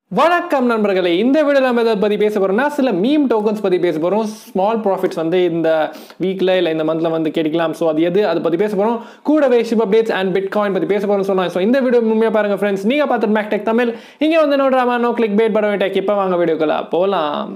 வணக்கம் நண்பர்களே இந்த வீடியோ நம்ம எதை பற்றி பேச போகிறோம்னா சில மீம் டோக்கன்ஸ் பற்றி பேச போகிறோம் ஸ்மால் ப்ராஃபிட்ஸ் வந்து இந்த வீக்கில் இல்லை இந்த மந்தில் வந்து கிடைக்கலாம் ஸோ அது எது அதை பற்றி பேச போகிறோம் கூடவே SHIB updates and bitcoin பற்றி பேச போகிறோம்னு சொன்னோம் ஸோ இந்த வீடியோ உண்மையாக பாருங்கள் ஃப்ரெண்ட்ஸ் நீங்கள் பார்த்துட்டு மேக் டெக் தமிழ் இங்கே வந்து நோட்ராமா நோ கிளிக் பேட் படம் டெக் இப்போ வாங்க வீடியோக்குள்ள போகலாம்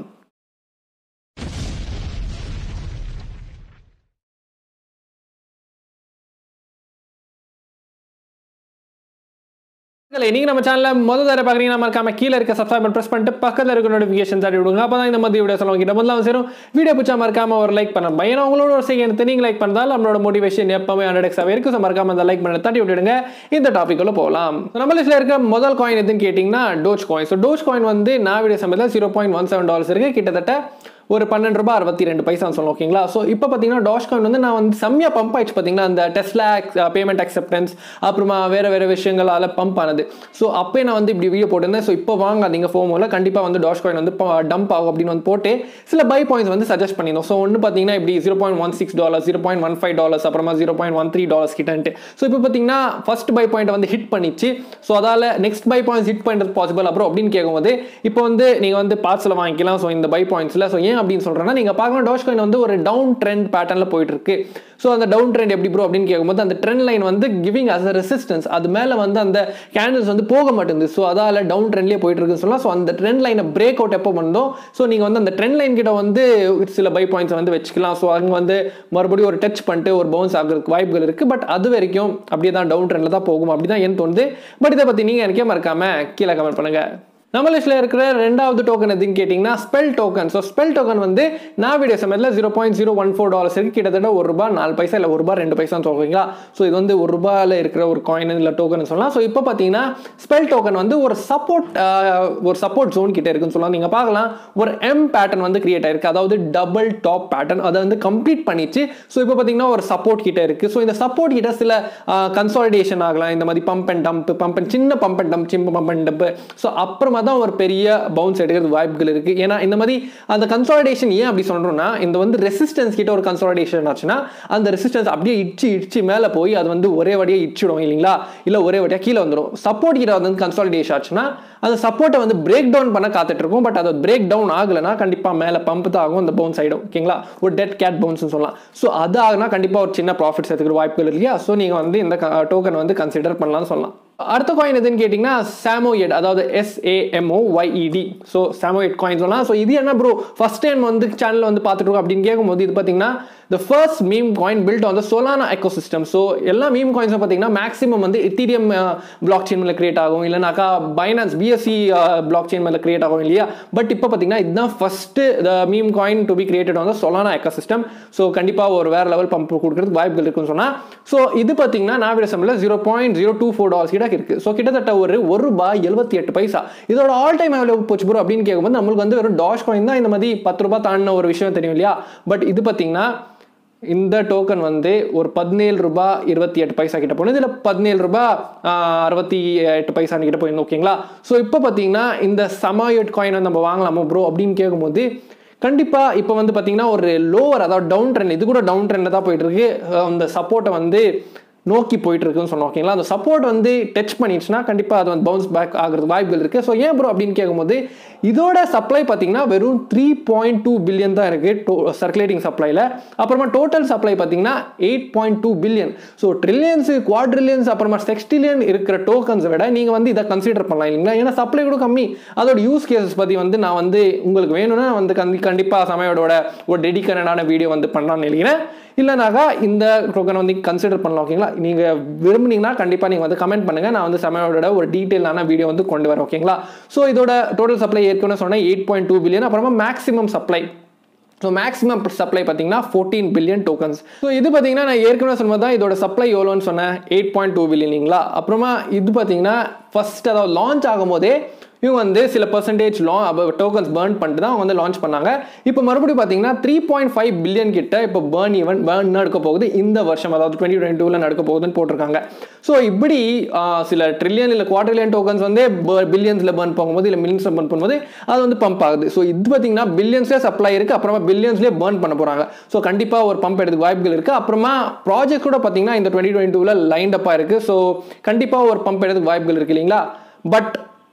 நீங்க நம்ம சேனல்ல முதல் தடவை பாக்குறீங்கன்னா மறக்காம கீழே இருக்க சப்ஸ்கிரைப் ப்ரெஸ் பண்ணிட்டு பக்கத்துல இருக்க நோட்டிஃபிகேஷன் தட்டி விடுங்க அப்பதான் இந்த மாதிரி வீடியோ சொல்லுவாங்க கிட்ட முதல்ல சேரும் வீடியோ பிடிச்சா மறக்காம ஒரு லைக் பண்ண ஏன்னா உங்களோட ஒரு செகண்ட் நீங்க லைக் பண்ணதால் நம்மளோட மோட்டிவேஷன் எப்பவுமே ஹண்ட்ரட் எக்ஸாவே இருக்கு ஸோ மறக்காம அந்த லைக் பண்ண தட்டி விட்டுடுங்க இந்த டாபிக் உள்ள போகலாம் நம்ம லிஸ்ட்ல இருக்க முதல் காயின் எதுன்னு கேட்டிங்கன்னா doge coin so doge coin வந்து நான் வீடியோ சமயத்தில் zero point one seven dollars இருக்கு கிட்டத்தட்ட ஒரு பன்னெண்டு ரூபாய் அறுபத்தி ரெண்டு பைசா சொல்லணும் ஓகேங்களா ஸோ இப்போ பார்த்தீங்கன்னா டாஷ் காயின் வந்து நான் வந்து செம்மையாக பம்ப் ஆயிடுச்சு பார்த்தீங்கன்னா அந்த டெஸ்லா பேமெண்ட் அக்செப்டன்ஸ் அப்புறமா வேறு வேறு விஷயங்கள் அதில் பம்ப் ஆனது ஸோ அப்போ நான் வந்து இப்படி வீடியோ போட்டிருந்தேன் ஸோ இப்போ வாங்காதீங்க ஃபோமோவில் கண்டிப்பாக வந்து டாஷ் காயின் வந்து டம்ப் ஆகும் அப்படின்னு வந்து போட்டு சில பை பாயிண்ட்ஸ் வந்து சஜஸ்ட் பண்ணியிருந்தோம் ஸோ ஒன்று பார்த்தீங்கன்னா இப்படி zero point one six dollars zero point one five dollars அப்புறமா zero point one three dollars கிட்டன்ட்டு ஸோ இப்போ பார்த்தீங்கன்னா ஃபர்ஸ்ட் பை பாயிண்ட் வந்து ஹிட் பண்ணிச்சு ஸோ அதால் நெக்ஸ்ட் பை பாயிண்ட்ஸ் ஹிட் பண்ணுறது பாசிபிள் அப்புறம் அப்படின்னு கேட்கும்போது இப்போ வந்து நீங்கள் வந்து பார்ட்ஸில் வாங்கிக்கலாம் ஸோ இந்த பை பாயிண்ட்ஸில் ஸோ ஏன் அப்படின்னு சொல்கிறேன்னா நீங்கள் பார்க்கலாம் டாஷ் காயின் வந்து ஒரு டவுன் ட்ரெண்ட் பேட்டர்னில் போயிட்டு இருக்கு ஸோ அந்த டவுன் ட்ரெண்ட் எப்படி ப்ரோ அப்படின்னு கேட்கும்போது அந்த ட்ரெண்ட் லைன் வந்து கிவிங் அஸ் அ ரெசிஸ்டன்ஸ் அது மேலே வந்து அந்த கேண்டில்ஸ் வந்து போக மாட்டேங்குது ஸோ அதால் டவுன் ட்ரெண்ட்லேயே போயிட்டு இருக்குன்னு சொல்லலாம் ஸோ அந்த ட்ரெண்ட் லைனை பிரேக் அவுட் எப்போ பண்ணோம் ஸோ நீங்கள் வந்து அந்த ட்ரெண்ட் லைன் கிட்ட வந்து சில பை பாயிண்ட்ஸ் வந்து வச்சுக்கலாம் ஸோ அங்கே வந்து மறுபடியும் ஒரு டச் பண்ணிட்டு ஒரு பவுன்ஸ் ஆகிறதுக்கு வாய்ப்புகள் இருக்குது பட் அது வரைக்கும் அப்படியே தான் டவுன் ட்ரெண்டில் தான் போகும் அப்படி தான் ஏன் தோணுது பட் இதை பற்றி நீங்கள் எனக்கே மறக்காம கீழே கமெண்ட் பண்ணுங்கள் நம்ம லிஸ்ட்டில் இருக்கிற ரெண்டாவது டோக்கன் எதுன்னு கேட்டிங்கன்னா spell token so spell token வந்து நான் வீடியோ சமயத்தில் zero point zero one four dollars இருக்குது கிட்டத்தட்ட ஒரு ரூபா நாலு பைசா இல்லை ஒரு ரூபா ரெண்டு பைசான்னு சொல்கிறீங்களா ஸோ இது வந்து ஒரு ரூபாயில் இருக்கிற ஒரு காயின் இல்லை டோக்கன் சொல்லலாம் ஸோ இப்போ பார்த்தீங்கன்னா ஸ்பெல் டோக்கன் வந்து ஒரு சப்போர்ட் ஒரு சப்போர்ட் ஜோன் கிட்ட இருக்குன்னு சொல்லலாம் நீங்கள் பார்க்கலாம் ஒரு எம் பேட்டர்ன் வந்து கிரியேட் ஆயிருக்கு அதாவது டபுள் டாப் பேட்டர்ன் அதை வந்து கம்ப்ளீட் பண்ணிச்சு ஸோ இப்போ பார்த்தீங்கன்னா ஒரு சப்போர்ட் கிட்ட இருக்குது ஸோ இந்த சப்போர்ட் கிட்ட சில கன்சாலிடேஷன் ஆகலாம் இந்த மாதிரி pump and dump pump and சின்ன பம்ப் அண்ட் டம்ப் சின்ன பம்ப் அண்ட் டம்ப் ஸோ அப்புறமா தான் ஒரு பெரிய பவுன்ஸ் எடுக்கிறது வாய்ப்புகள் இருக்குது ஏன்னா இந்த மாதிரி அந்த கன்சாலிடேஷன் ஏன் அப்படி சொல்கிறோம்னா இந்த வந்து ரெசிஸ்டன்ஸ் கிட்ட ஒரு கன்சாலிடேஷன் ஆச்சுன்னா அந்த ரெசிஸ்டன்ஸ் அப்படியே இடிச்சு இடிச்சு மேலே போய் அது வந்து ஒரே வழியாக இடிச்சிடும் இல்லைங்களா இல்லை ஒரே வழியாக கீழே வந்துடும் சப்போர்ட் கிட்ட வந்து கன்சாலிடேஷன் ஆச்சுன்னா அந்த சப்போர்ட்டை வந்து பிரேக் டவுன் பண்ண காத்துட்டு இருக்கும் பட் அது பிரேக் டவுன் ஆகலைன்னா கண்டிப்பாக மேலே பம்ப் தான் ஆகும் அந்த பவுன்ஸ் ஆகிடும் ஓகேங்களா ஒரு டெட் கேட் பவுன்ஸ்னு சொல்லலாம் ஸோ அது ஆகுனா கண்டிப்பாக ஒரு சின்ன ப்ராஃபிட்ஸ் எடுத்துக்கிற வாய்ப்புகள் இல்லையா ஸோ நீங்கள் வந்து இந்த டோக்கன் வந்து கன்சிடர் பண்ணலாம்னு சொல்லலாம் அடுத்த காயின் எதுன்னு கேட்டிங்கன்னா சாமோயட் அதாவது SAMO YET so Samoyed coin சொல்லலாம் ஸோ இது என்ன ப்ரோ ஃபர்ஸ்ட் டைம் வந்து சேனலில் வந்து பார்த்துட்டு இருக்கோம் அப்படின்னு கேட்கும்போது இது பார்த்தீங்கன்னா the first meme coin built on the Solana ecosystem so எல்லா மீம் காயின்ஸும் பார்த்தீங்கன்னா மேக்ஸிமம் வந்து இத்தீரியம் பிளாக் செயின் மேலே கிரியேட் ஆகும் இல்லைனாக்கா பைனான்ஸ் பிஎஸ்சி பிளாக் செயின் மேலே கிரியேட் ஆகும் இல்லையா பட் இப்போ பார்த்தீங்கன்னா இதுதான் first the meme coin to be created on the Solana ecosystem so கண்டிப்பாக ஒரு வேறு லெவல் பம்ப் கொடுக்குறதுக்கு வாய்ப்புகள் இருக்குன்னு சொன்னால் ஸோ இது பார்த்தீங்கன்னா நான் விட சம்பளம் zero point zero two four dollars கிட்ட இருக்கு ஸோ கிட்டத்தட்ட ஒரு ஒரு ரூபாய் எழுபத்தி எட்டு பைசா இதோட ஆல் டைம் எவ்வளோ போச்சு ப்ரோ அப்படின்னு கேட்கும்போது நம்மளுக்கு வந்து ஒரு டாஷ் காயின் தான் இந்த மாதிரி பத்து ரூபாய் தாண்டின ஒரு விஷயம் தெரியும் இல்லையா பட் இது பார்த்தீங்கன்னா இந்த டோக்கன் வந்து ஒரு பதினேழு ரூபாய் இருபத்தி எட்டு பைசா கிட்ட போகணும் இதில் பதினேழு ரூபாய் அறுபத்தி எட்டு பைசா கிட்ட போயிருந்தோம் ஓகேங்களா ஸோ இப்போ பார்த்தீங்கன்னா இந்த சமாயட் காயின் வந்து நம்ம வாங்கலாமா ப்ரோ அப்படின்னு கேட்கும்போது கண்டிப்பாக இப்போ வந்து பார்த்தீங்கன்னா ஒரு லோவர் அதாவது டவுன் ட்ரெண்ட் இது கூட டவுன் ட்ரெண்டில் தான் போயிட்டு இருக்கு அந்த சப்போர்ட்டை வந்து நோக்கி போயிட்டு இருக்குன்னு சொன்னோம் ஓகேங்களா அந்த சப்போர்ட் வந்து டச் பண்ணிடுச்சுன்னா கண்டிப்பாக அது வந்து பவுன்ஸ் பேக் ஆகிறது வாய்ப்புகள் இருக்குது ஸோ ஏன் ப்ரோ அப்படின்னு கேட்கும்போது இதோட சப்ளை பார்த்தீங்கன்னா வெறும் த்ரீ பாயிண்ட் டூ பில்லியன் தான் இருக்குது டோ சர்க்குலேட்டிங் சப்ளையில் அப்புறமா டோட்டல் சப்ளை பார்த்தீங்கன்னா eight point two billion so trillions quadrillions அப்புறமா செக்ஸ்டிலியன் இருக்கிற டோக்கன்ஸை விட நீங்கள் வந்து இதை கன்சிடர் பண்ணலாம் இல்லைங்களா ஏன்னா சப்ளை கூட கம்மி அதோட யூஸ் கேசஸ் பற்றி வந்து நான் வந்து உங்களுக்கு வேணும்னா வந்து கண்டி கண்டிப்பாக சமையோட ஒரு டெடிக்கேட்டடான வீடியோ வந்து பண்ணலாம்னு நினைக்கிறேன் இல்லைனாக்கா இந்த டோக்கன் வந்து கன்சிடர் பண்ணலாம் ஓகேங்களா நீங்கள் விரும்புனீங்கன்னா கண்டிப்பாக நீங்கள் வந்து கமெண்ட் பண்ணுங்கள் நான் வந்து சமையோட ஒரு டீட்டெயிலான வீடியோ வந்து கொண்டு வரேன் ஓகேங்களா ஸோ இதோட டோட்டல் சப்ளை ஏற்கனவே சொன்னேன் எயிட் பாயிண்ட் டூ பில்லியன் அப்புறமா maximum supply so maximum supply பார்த்தீங்கன்னா ஃபோர்டீன் பில்லியன் டோக்கன்ஸ் ஸோ இது பார்த்தீங்கன்னா நான் ஏற்கனவே சொன்னது தான் இதோட சப்ளை எவ்வளோன்னு சொன்னேன் எயிட் பாயிண்ட் டூ பில்லியனிங்களா அப்புறமா இது பார்த்தீங்கன்னா ஃபர்ஸ்ட் அதாவது லான்ச் ஆகும் போதே இவங்க வந்து சில பர்சன்டேஜ் லா டோக்கன்ஸ் பேர்ன் பண்ணிட்டு தான் அவங்க வந்து லான்ச் பண்ணாங்க இப்போ மறுபடியும் பார்த்தீங்கன்னா த்ரீ பாயிண்ட் ஃபைவ் பில்லியன் கிட்ட இப்போ பேர்ன் ஈவெண்ட் பேர்ன் நடக்க போகுது இந்த வருஷம் அதாவது டுவெண்ட்டி டுவெண்ட்டி டூவில் நடக்க போகுதுன்னு போட்டிருக்காங்க ஸோ இப்படி சில ட்ரில்லியன் இல்லை குவார்டர்லியன் டோக்கன்ஸ் வந்து பில்லியன்ஸில் பேர்ன் போகும்போது இல்லை மில்லியன்ஸில் பேர்ன் பண்ணும்போது அது வந்து பம்ப் ஆகுது ஸோ இது பார்த்தீங்கன்னா பில்லியன்ஸ்லேயே சப்ளை இருக்குது அப்புறமா பில்லியன்ஸ்லேயே பேர்ன் பண்ண போகிறாங்க ஸோ கண்டிப்பாக ஒரு பம்ப் எடுத்து வாய்ப்புகள் இருக்குது அப்புறமா ப்ராஜெக்ட் கூட பார்த்தீங்கன்னா இந்த டுவெண்ட்டி டுவெண்ட்டி டூவில் லைன் அப்பாக இருக்குது ஸோ கண்டிப்பாக ஒரு பம்ப் எடுத்து வாய்ப்புகள் இருக்குது இல்லைங்களா பட்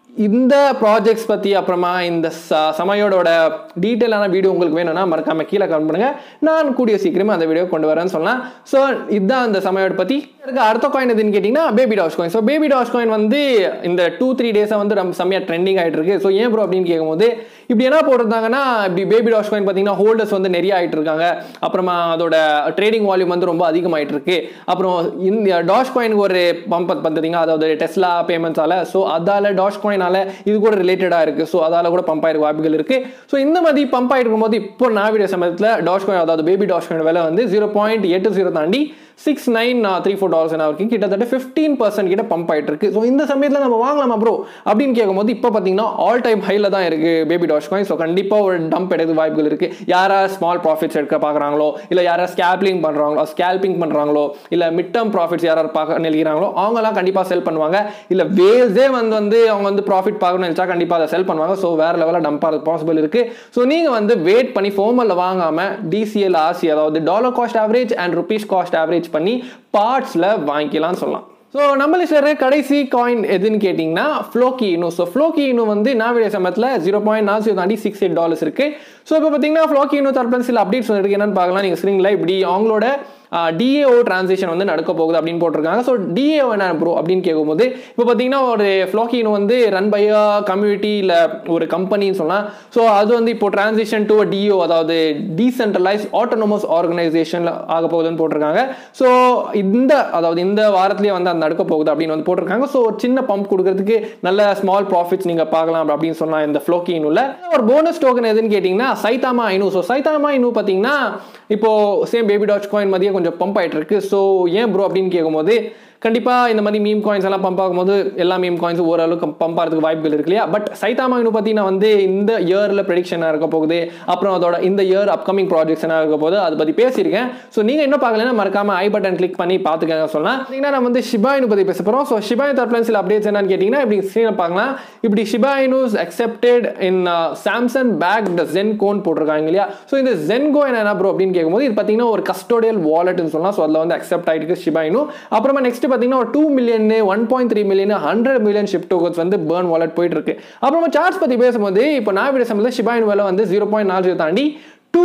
இந்த ப்ராஜெக்ட்ஸ் பற்றி அப்புறமா இந்த ச சமையோட டீட்டெயிலான வீடியோ உங்களுக்கு வேணும்னா மறக்காம கீழே கமெண்ட் பண்ணுங்க நான் கூடிய சீக்கிரமே அந்த வீடியோ கொண்டு வரேன்னு சொல்லலாம் ஸோ இதுதான் அந்த சமையோட பற்றி இருக்க அடுத்த காயின் எதுன்னு கேட்டிங்கன்னா baby dash coin so baby dash coin வந்து இந்த டூ த்ரீ டேஸாக வந்து நம்ம செம்மையாக ட்ரெண்டிங் ஆகிட்டு இருக்கு ஸோ ஏன் ப்ரோ அப்படின்னு கேட்கும்போது இப்படி என்ன போட்டிருந்தாங்கன்னா இப்படி பேபி டாஷ் காயின் பார்த்தீங்கன்னா ஹோல்டர்ஸ் வந்து நிறைய ஆகிட்டு இருக்காங்க அப்புறமா அதோட ட்ரேடிங் வால்யூம் வந்து ரொம்ப அதிகமாயிட்டு இருக்கு அப்புறம் இந்த டாஷ் காயினுக்கு ஒரு பம்ப் பார்த்தீங்கன்னா அதாவது டெஸ்லா பேமெண்ட்ஸால ஸோ அதால டாஷ் காயினால இது கூட ரிலேட்டடாக இருக்கு ஸோ அதால கூட பம்ப் ஆயிருக்க வாய்ப்புகள் இருக்கு ஸோ இந்த மாதிரி பம்ப் ஆகிட்டு இருக்கும்போது இப்போ நான் வீடியோ சமயத்தில் டாஷ் காயின் அதாவது பேபி டாஷ் காயின் விலை வந்து ஜீரோ பாயிண்ட் எட்டு ஜீரோ தாண்டி six nine three four dollars என்ன வரைக்கும் கிட்டத்தட்ட ஃபிஃப்டீன் பர்சன்ட் கிட்ட பம்ப் ஆயிட்டு இருக்கு ஸோ இந்த சமயத்தில் நம்ம வாங்கலாமா ப்ரோ அப்படின்னு கேட்கும்போது இப்போ பார்த்தீங்கன்னா ஆல் டைம் ஹைல தான் இருக்கு பேபி டாஷ் காயின் ஸோ கண்டிப்பாக ஒரு டம்ப் எடுக்க வாய்ப்புகள் இருக்கு யாரா ஸ்மால் ப்ராஃபிட்ஸ் எடுக்க பார்க்குறாங்களோ இல்லை யாரா ஸ்கேப்லிங் பண்ணுறாங்களோ ஸ்கேல்பிங் பண்ணுறாங்களோ இல்லை மிட் டேர்ம் ப்ராஃபிட்ஸ் யாராவது பார்க்க நினைக்கிறாங்களோ அவங்கலாம் கண்டிப்பாக செல் பண்ணுவாங்க இல்லை வேல்ஸே வந்து வந்து அவங்க வந்து ப்ராஃபிட் பார்க்கணும்னு நினச்சா கண்டிப்பாக அதை செல் பண்ணுவாங்க ஸோ வேற லெவலில் டம்ப் ஆகிறது பாசிபிள் இருக்கு ஸோ நீங்கள் வந்து வெயிட் பண்ணி ஃபோமலில் வாங்காமல் டிசிஎல் ஆர்சி அதாவது dollar cost average and rupees cost average பண்ணி பார்ட்ஸில் வாங்கிக்கலாம்னு சொல்லலாம் ஸோ நம்ம லிஸ்டில் கடைசி காயின் எதுன்னு கேட்டிங்கன்னா ஃப்ளோக்கி இன்னும் ஸோ ஃப்ளோக்கி இன்னும் வந்து நான் வீடியோ சமயத்தில் ஜீரோ பாயிண்ட் நாலு தாண்டி சிக்ஸ் எயிட் டாலர்ஸ் இருக்குது ஸோ இப்போ பார்த்தீங்கன்னா ஃப்ளோக்கி இன்னும் தரப்பில் சில அப்டேட்ஸ் வந்துருக்கு என்னன்னு பார்க்கலாம் நீங்கள் ஸ்க்ரீனில் இப்படி அவங்களோட டிஏஓ டிரான்சேக்ஷன் வந்து நடக்க போகுது அப்படின்னு போட்டிருக்காங்க ஸோ டிஏஓ என்ன ப்ரோ அப்படின்னு கேட்கும்போது இப்போ பார்த்தீங்கன்னா ஒரு ஃப்ளாக்கின் வந்து ரன் பை அ கம்யூனிட்டி இல்லை ஒரு கம்பெனின்னு சொல்லலாம் ஸோ அது வந்து இப்போ டிரான்சிஷன் டு டிஓ அதாவது டீசென்ட்ரலைஸ் ஆட்டோனமஸ் ஆர்கனைசேஷனில் ஆக போகுதுன்னு போட்டிருக்காங்க ஸோ இந்த அதாவது இந்த வாரத்திலேயே வந்து அது நடக்க போகுது அப்படின்னு வந்து போட்டிருக்காங்க ஸோ ஒரு சின்ன பம்ப் கொடுக்கறதுக்கு நல்ல ஸ்மால் ப்ராஃபிட்ஸ் நீங்கள் பார்க்கலாம் அப்படின்னு சொன்னால் இந்த ஃப்ளோக்கின் உள்ள ஒரு போனஸ் டோக்கன் எதுன்னு கேட்டிங்கன்னா சைதாமா ஐநூ ஸோ சைதாமா ஐநூ பார்த்தீங்கன்னா இப்போ சேம் பேபி டாட் காயின் மதியம் கொஞ்சம் பம்ப் ஆகிட்டு இருக்கு ஸோ ஏன் ப்ரோ அப்படின்னு கேட்கும்போது கண்டிப்பாக இந்த மாதிரி மீம் காயின்ஸ் எல்லாம் பம்ப் ஆகும்போது எல்லா மீம் காயின்ஸ் ஓரளவுக்கு பம்ப் ஆகிறதுக்கு வாய்ப்புகள் இருக்கு இல்லையா பட் சைதாமாவினு பார்த்தீங்கன்னா வந்து இந்த இயரில் ப்ரெடிக்ஷனாக இருக்க போகுது அப்புறம் அதோட இந்த இயர் அப்கமிங் ப்ராஜெக்ட்ஸனாக இருக்க போது அதை பற்றி பேசியிருக்கேன் ஸோ நீங்கள் என்ன பார்க்கலன்னா மறக்காம ஐ பட்டன் கிளிக் பண்ணி பார்த்துக்கங்க சொல்லலாம் பார்த்தீங்கன்னா நம்ம வந்து ஷிபாயினு பற்றி பேச போகிறோம் ஸோ ஷிபாயின் தரப்பில் சில அப்டேட்ஸ் என்னன்னு கேட்டிங்கன்னா இப்படி ஸ்க்ரீனில் பார்க்கலாம் இப்படி Shiba Inus accepted in Samsung back the ஜென் கோன் போட்டிருக்காங்க இல்லையா ஸோ இந்த ஜென் கோ என்ன ப்ரோ அப்படின்னு கேட்கும்போது இது பார்த்தீங்கன்னா ஒரு கஸ்டோடியல் வாலெட்னு சொல்லலாம் ஸோ அதில் வந்து அக்செப்ட் ஆகிட்டு ஷிபாயினு அப்புறமா நெக்ஸ்ட் பார்த்தீங்கன்னா ஒரு two million one point three million hundred million SHIB tokens வந்து பேர்ன் வாலெட் போயிட்டு இருக்கு அப்புறமா சார்ஜ் பற்றி பேசும்போது இப்போ நான் வீடியோ சம்பளம் ஷிபாயின் வேலை வந்து ஜீரோ பாயிண்ட் நாலு தாண்டி two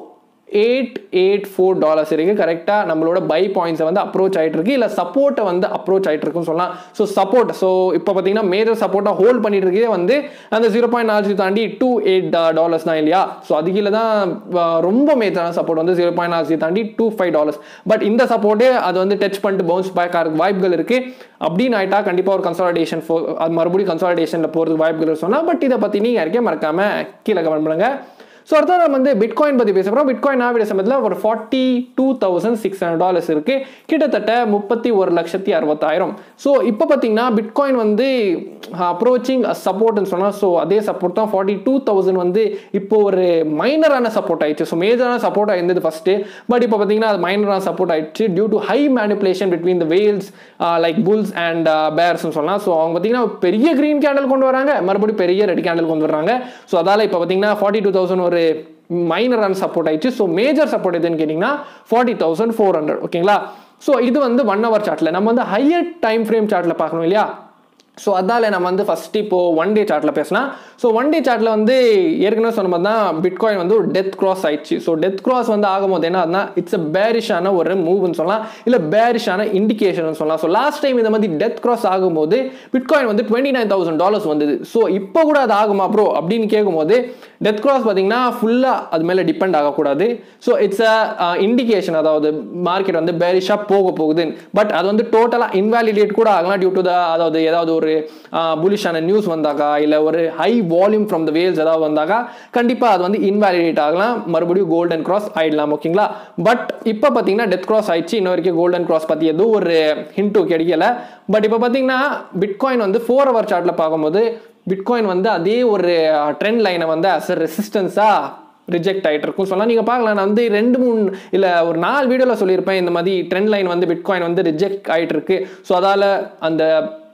eight eight four dollars இருக்குது கரெக்டாக நம்மளோட பை பாயிண்ட்ஸை வந்து அப்ரோச் ஆகிட்டு இருக்கு இல்லை சப்போர்ட்டை வந்து அப்ரோச் ஆகிட்டு இருக்குன்னு சொல்லலாம் ஸோ சப்போர்ட் ஸோ இப்போ பார்த்தீங்கன்னா மேஜர் சப்போர்ட்டாக ஹோல்ட் பண்ணிட்டு இருக்கே வந்து அந்த ஜீரோ பாயிண்ட் நாலு தாண்டி டூ எயிட் டாலர்ஸ் தான் இல்லையா ஸோ அது கீழே தான் ரொம்ப மேஜரான சப்போர்ட் வந்து ஜீரோ பாயிண்ட் நாலு தாண்டி டூ ஃபைவ் டாலர்ஸ் பட் இந்த சப்போர்ட்டே அது வந்து டச் பண்ணிட்டு பவுன்ஸ் பேக் ஆகிறதுக்கு வாய்ப்புகள் இருக்குது அப்படின்னு ஆயிட்டா கண்டிப்பாக ஒரு கன்சாலிடேஷன் ஃபோ அது மறுபடியும் கன்சாலிடேஷனில் போகிறதுக்கு வாய்ப்புகள் சொன்னால் பட் இதை பற்றி நீங்கள் யாருக்கே மறக்காமல் கீழே கமெண்ட் பண்ணுங்கள் ஸோ அடுத்த நம்ம வந்து பிட்காயின் பற்றி பேச போகிறோம் பிட்காயின் ஆவிட சமயத்தில் ஒரு forty two thousand six hundred dollars இருக்குது கிட்டத்தட்ட முப்பத்தி ஒரு லட்சத்தி அறுபத்தாயிரம் ஸோ இப்போ பார்த்தீங்கன்னா பிட்காயின் வந்து அப்ரோச்சிங் சப்போர்ட்னு சொன்னால் ஸோ அதே சப்போர்ட் தான் ஃபார்ட்டி டூ தௌசண்ட் வந்து இப்போ ஒரு மைனரான சப்போர்ட் ஆயிடுச்சு ஸோ மேஜரான சப்போர்ட் ஆயிருந்தது ஃபஸ்ட்டு பட் இப்போ பார்த்தீங்கன்னா அது மைனரான சப்போர்ட் ஆயிடுச்சு due to high manipulation between the whales like bulls and பேர்ஸ்னு சொல்லலாம் ஸோ அவங்க பார்த்தீங்கன்னா பெரிய க்ரீன் கேண்டல் கொண்டு வராங்க மறுபடியும் பெரிய ரெட் கேண்டல் கொண்டு வர்றாங்க ஸோ அதால் இப்போ பார்த்தீங்கன்னா ஃபார்ட்டி டூ தௌசண்ட் ஒரு மைனரான சப்போர்ட் ஆயிடுச்சு ஸோ மேஜர் சப்போர்ட் எதுன்னு கேட்டிங்கன்னா ஃபார்ட்டி தௌசண்ட் ஃபோர் ஹண்ட்ரட் ஓகேங்களா ஸோ இது வந்து ஒன் ஹவர் சார்ட்டில் நம்ம வந்து ஹையர் டைம் ஃப்ரேம் சார்ட்டில் பார்க்கணும் இல்லையா ஸோ அதால் நம்ம வந்து ஃபஸ்ட்டு இப்போது ஒன் டே சார்ட்டில் பேசலாம் ஸோ ஒன் டே சார்ட்டில் வந்து ஏற்கனவே சொன்ன மாதிரி தான் பிட்காயின் வந்து ஒரு டெத் கிராஸ் ஆயிடுச்சு ஸோ டெத் கிராஸ் வந்து ஆகும்போது என்ன ஆகுதுன்னா இட்ஸ் அ பேரிஷான ஒரு மூவ்னு சொல்லலாம் இல்லை பேரிஷான இண்டிகேஷன் சொல்லலாம் ஸோ லாஸ்ட் டைம் இந்த மாதிரி டெத் கிராஸ் ஆகும்போது பிட்காயின் வந்து டுவெண்ட்டி நைன் தௌசண்ட் டாலர்ஸ் வந்தது ஸோ இப்போ கூட அது ஆகுமா ப்ரோ அப்படின்னு கேட்கும்போது டெத் கிராஸ் பார்த்தீங்கன்னா ஃபுல்லாக அது மேலே டிபெண்ட் ஆகக்கூடாது ஸோ இட்ஸ் அ இண்டிகேஷன் அதாவது மார்க்கெட் வந்து பேரிஷாக போக போகுது பட் அது வந்து டோட்டலாக இன்வாலிடேட் கூட ஆகலாம் டியூ டு த அதாவது ஏதாவது ஒரு புலிஷான நியூஸ் வந்தாக்கா இல்லை ஒரு high volume from the whales ஏதாவது வந்தாக்கா கண்டிப்பாக அது வந்து இன்வாலிடேட் ஆகலாம் மறுபடியும் கோல்டன் கிராஸ் ஆயிடலாம் ஓகேங்களா பட் இப்போ பார்த்தீங்கன்னா டெத் கிராஸ் ஆயிடுச்சு இன்ன வரைக்கும் கோல்டன் கிராஸ் பற்றி எதுவும் ஒரு ஹிண்ட்டும் கிடைக்கல பட் இப்போ பார்த்தீங்கன்னா பிட்காயின் வந்து ஃபோர் ஹவர் சார்ட்டில் பார்க்கும்போது பிட்காயின் வந்து அதே ஒரு ட்ரெண்ட் லைனை வந்து அஸ் அ ரெசிஸ்டன்ஸாக ரிஜெக்ட் ஆகிட்டு இருக்கும் சொல்லலாம் நீங்கள் பார்க்கலாம் நான் வந்து ரெண்டு மூணு இல்லை ஒரு நாலு வீடியோவில் சொல்லியிருப்பேன் இந்த மாதிரி ட்ரெண்ட் லைன் வந்து பிட்காயின் வந்து ரிஜெக்ட் ஆகிட்டு இருக்கு ஸோ அதால் அந்த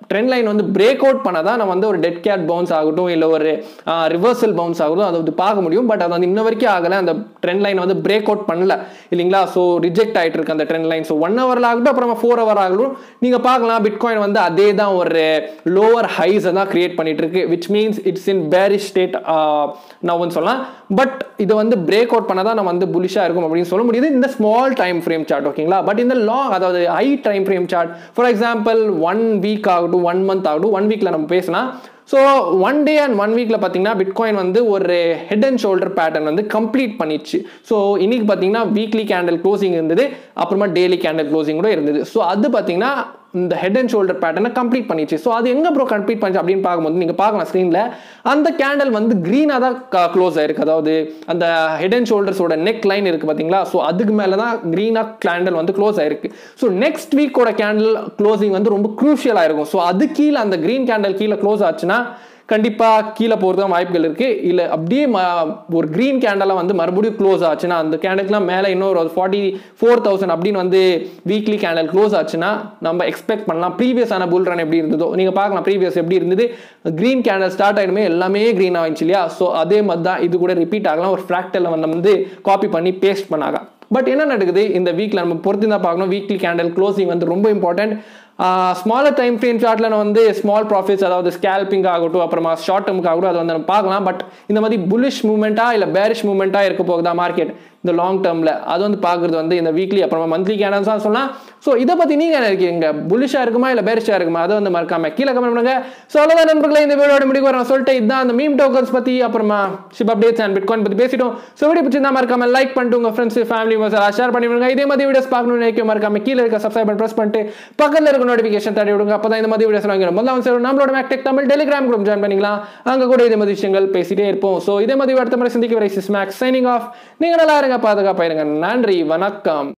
ட்ரெண்ட் லைன் வந்து பிரேக் அவுட் பண்ணதான் நம்ம வந்து ஒரு டெட் கேட் பவுன்ஸ் ஆகட்டும் இல்லை ஒரு ரிவர்சல் பவுன்ஸ் ஆகட்டும் அதை வந்து பார்க்க முடியும் பட் அது வந்து இன்ன வரைக்கும் ஆகலை அந்த ட்ரெண்ட் லைன் வந்து பிரேக் அவுட் பண்ணல இல்லைங்களா ஸோ ரிஜெக்ட் ஆகிட்டு இருக்கு அந்த ட்ரெண்ட் லைன் ஸோ ஒன் ஹவரில் ஆகட்டும் அப்புறமா ஃபோர் ஹவர் ஆகட்டும் நீங்கள் பார்க்கலாம் பிட்காயின் வந்து அதே தான் ஒரு லோவர் ஹைஸை தான் கிரியேட் பண்ணிட்டு இருக்கு which means it's in bearish state நான் சொல்லலாம் பட் இதை வந்து பிரேக் அவுட் பண்ண தான் நம்ம வந்து புலிஷாக இருக்கும் அப்படின்னு சொல்ல முடியுது இந்த ஸ்மால் டைம் ஃப்ரேம் சார்ட் ஓகேங்களா பட் இந்த லாங் அதாவது high time frame chart for example one week ஆகட்டும் ஒன் மந்த் ஆகட்டும் ஒன் வீக்கில் நம்ம பேசலாம் so one day and one வீக்கில் பார்த்தீங்கன்னா பிட்காயின் வந்து ஒரு ஹெட் அண்ட் ஷோல்டர் பேட்டர்ன் வந்து கம்ப்ளீட் பண்ணிடுச்சு ஸோ இன்னைக்கு பார்த்தீங்கன்னா வீக்லி கேண்டில் க்ளோசிங் இருந்தது அப்புறமா டெய்லி கேண்டில் க்ளோசிங் கூட இருந்தது ஸோ அது பார்த்தீங்கன்னா இந்த ஹெட் அண்ட் ஷோல்டர் பேட்டர்னை கம்ப்ளீட் பண்ணிச்சு ஸோ அது எங்கே ப்ரோ கம்ப்ளீட் பண்ணிச்சு அப்படின்னு பார்க்கும்போது நீங்கள் பார்க்கலாம் ஸ்க்ரீனில் அந்த கேண்டல் வந்து க்ரீனாக தான் க்ளோஸ் ஆயிருக்கு அதாவது அந்த ஹெட் அண்ட் ஷோல்டர்ஸோட நெக் லைன் இருக்குது பார்த்தீங்களா ஸோ அதுக்கு மேலே தான் க்ரீனாக கேண்டல் வந்து க்ளோஸ் ஆயிருக்கு ஸோ நெக்ஸ்ட் வீக்கோட கேண்டில் க்ளோசிங் வந்து ரொம்ப க்ரூஷியலாக இருக்கும் ஸோ அது கீழே அந்த க்ரீன் கேண்டல் கீழே க்ளோஸ் ஆச்சுன்னா கண்டிப்பாக கீழே போகிறது வாய்ப்புகள் இருக்குது இல்லை அப்படியே ம ஒரு க்ரீன் கேண்டலாக வந்து மறுபடியும் க்ளோஸ் ஆச்சுன்னா அந்த கேண்டலுக்குலாம் மேலே இன்னொரு ஒரு ஃபார்ட்டி ஃபோர் தௌசண்ட் அப்படின்னு வந்து வீக்லி கேண்டல் க்ளோஸ் ஆச்சுன்னா நம்ம எக்ஸ்பெக்ட் பண்ணலாம் ப்ரீவியஸான புல் ரன் எப்படி இருந்ததோ நீங்கள் பார்க்கலாம் ப்ரீவியஸ் எப்படி இருந்தது க்ரீன் கேண்டல் ஸ்டார்ட் ஆகிடுமே எல்லாமே க்ரீன் ஆகிடுச்சு இல்லையா ஸோ அதே மாதிரி தான் இது கூட ரிப்பீட் ஆகலாம் ஒரு ஃப்ராக்டரில் வந்து வந்து காப்பி பண்ணி பேஸ்ட் பண்ணாங்க பட் என்ன நடக்குது இந்த வீக்கில் நம்ம பொறுத்து தான் பார்க்கணும் வீக்லி கேண்டல் க்ளோசிங் வந்து ரொம்ப இம்பார்ட்டன்ட் ஸ்மாலர் டைம் ஃப்ரேம் சார்ட்டில் நான் வந்து ஸ்மால் ப்ராஃபிட்ஸ் அதாவது ஸ்கேல்பிங் ஆகட்டும் அப்புறமா ஷார்ட் டேர்முக்கு ஆகட்டும் அதை வந்து நம்ம பார்க்கலாம் பட் இந்த மாதிரி புல்லிஷ் மூவ்மெண்ட்டாக இல்லை பேரிஷ் மூவ்மெண்ட்டாக இருக்க போகுதா மார்க்கெட் இந்த லாங் டேர்மில் அது வந்து பார்க்குறது வந்து இந்த வீக்லி அப்புறமா மந்த்லி கேண்டல்ஸ் தான் சொல்லலாம் ஸோ இதை பற்றி நீங்கள் என்ன இருக்கீங்க புல்லிஷாக இருக்குமா இல்லை பேரிஷாக இருக்குமா அதை வந்து மறக்காம கீழே கமெண்ட் பண்ணுங்க ஸோ அவ்வளோதான் நண்பர்களே இந்த வீடியோட முடிவு வரேன் சொல்லிட்டு இதுதான் அந்த மீம் டோக்கன்ஸ் பற்றி அப்புறமா ஷிப் அப்டேட்ஸ் அண்ட் பிட்காயின் பற்றி பேசிட்டோம் ஸோ வீடியோ பிடிச்சிருந்தா மறக்காம லைக் பண்ணிட்டு உங்கள் ஃப்ரெண்ட்ஸ் ஃபேமிலி மெம்பர்ஸ் ஷேர் பண்ணி விடுங்க இதே மாதிரி வீடியோஸ் பார்க்கணும்னு நினைக்க மறக்காம கீழே இருக்க சப்ஸ்கிரைப் ப்ரெஸ் பண்ணிட்டு பக்கத்தில் இருக்க நோட்டிஃபிகேஷன் தட்டி விடுங்க அப்போ தான் இந்த மாதிரி வீடியோஸ் வாங்கிடும் முதல்ல வந்து நம்மளோட மேக்டெக் தமிழ் டெலிகிராம் குரூப் ஜாயின் பண்ணிக்கலாம் அங்கே கூட இதே மாதிரி விஷயங்கள் பேசிட்டே இருப்போம் ஸோ இதே மாதிரி அடுத்த முறை சந்திக்க வரை சிஸ் மேக்ஸ் சைனிங் ஆஃப் நீங்கள் நல்லா இருங்க பாதுகாப்பாக இருங்க நன்றி வணக்கம்